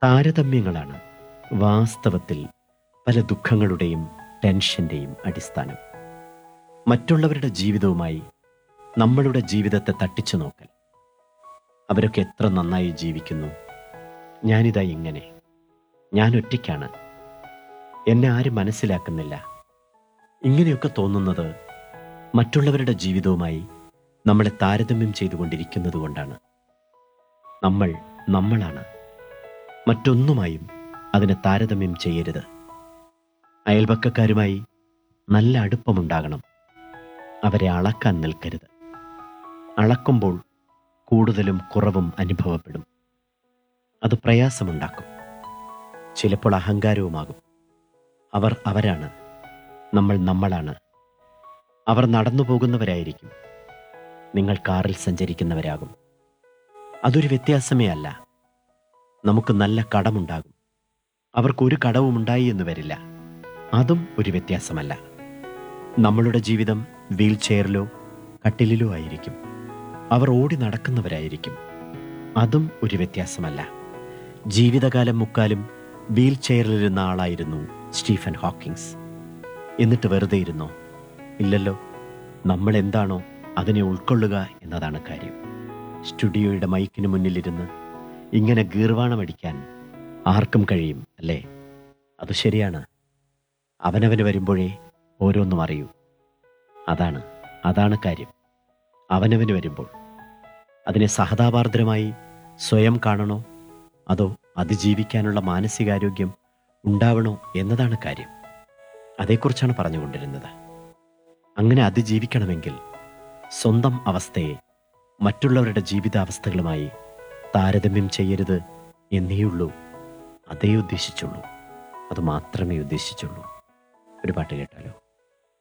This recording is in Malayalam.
താരതമ്യങ്ങളാണ് വാസ്തവത്തിൽ പല ദുഃഖങ്ങളുടെയും ടെൻഷൻ്റെയും അടിസ്ഥാനം മറ്റുള്ളവരുടെ ജീവിതവുമായി നമ്മളുടെ ജീവിതത്തെ തട്ടിച്ചു നോക്കൽ അവരൊക്കെ എത്ര നന്നായി ജീവിക്കുന്നു ഞാനിതാ ഇങ്ങനെ ഞാൻ ഒറ്റയ്ക്കാണ് എന്നെ ആരും മനസ്സിലാക്കുന്നില്ല ഇങ്ങനെയൊക്കെ തോന്നുന്നത് മറ്റുള്ളവരുടെ ജീവിതവുമായി നമ്മളെ താരതമ്യം ചെയ്തുകൊണ്ടിരിക്കുന്നത് കൊണ്ടാണ് നമ്മൾ നമ്മളാണ് മറ്റൊന്നുമായും അതിനെ താരതമ്യം ചെയ്യരുത് അയൽപക്കക്കാരുമായി നല്ല അടുപ്പമുണ്ടാകണം അവരെ അളക്കാൻ നിൽക്കരുത് അളക്കുമ്പോൾ കൂടുതലും കുറവും അനുഭവപ്പെടും അത് പ്രയാസമുണ്ടാക്കും ചിലപ്പോൾ അഹങ്കാരവുമാകും അവർ അവരാണ് നമ്മൾ നമ്മളാണ് അവർ നടന്നു പോകുന്നവരായിരിക്കും നിങ്ങൾ കാറിൽ സഞ്ചരിക്കുന്നവരാകും അതൊരു വ്യത്യാസമേ അല്ല നമുക്ക് നല്ല കടമുണ്ടാകും അവർക്കൊരു കടവും ഉണ്ടായി എന്ന് വരില്ല അതും ഒരു വ്യത്യാസമല്ല നമ്മളുടെ ജീവിതം വീൽ ചെയറിലോ കട്ടിലിലോ ആയിരിക്കും അവർ ഓടി നടക്കുന്നവരായിരിക്കും അതും ഒരു വ്യത്യാസമല്ല ജീവിതകാലം മുക്കാലും വീൽ ചെയറിലിരുന്ന ആളായിരുന്നു സ്റ്റീഫൻ ഹോക്കിങ്സ് എന്നിട്ട് വെറുതെ ഇരുന്നോ ഇല്ലല്ലോ നമ്മൾ എന്താണോ അതിനെ ഉൾക്കൊള്ളുക എന്നതാണ് കാര്യം സ്റ്റുഡിയോയുടെ മൈക്കിന് മുന്നിലിരുന്ന് ഇങ്ങനെ ഗീർവാണമടിക്കാൻ ആർക്കും കഴിയും അല്ലേ അത് ശരിയാണ് അവനവന് വരുമ്പോഴേ ഓരോന്നും അറിയൂ അതാണ് അതാണ് കാര്യം അവനവന് വരുമ്പോൾ അതിനെ സഹതാപാർദ്രമായി സ്വയം കാണണോ അതോ അതിജീവിക്കാനുള്ള മാനസികാരോഗ്യം ഉണ്ടാവണോ എന്നതാണ് കാര്യം അതേക്കുറിച്ചാണ് പറഞ്ഞുകൊണ്ടിരുന്നത് അങ്ങനെ അതിജീവിക്കണമെങ്കിൽ സ്വന്തം അവസ്ഥയെ മറ്റുള്ളവരുടെ ജീവിതാവസ്ഥകളുമായി താരതമ്യം ചെയ്യരുത് എന്നേയുള്ളൂ അതേ ഉദ്ദേശിച്ചുള്ളൂ അത് മാത്രമേ ഉദ്ദേശിച്ചുള്ളൂ ഒരു പാട്ട് കേട്ടാലോ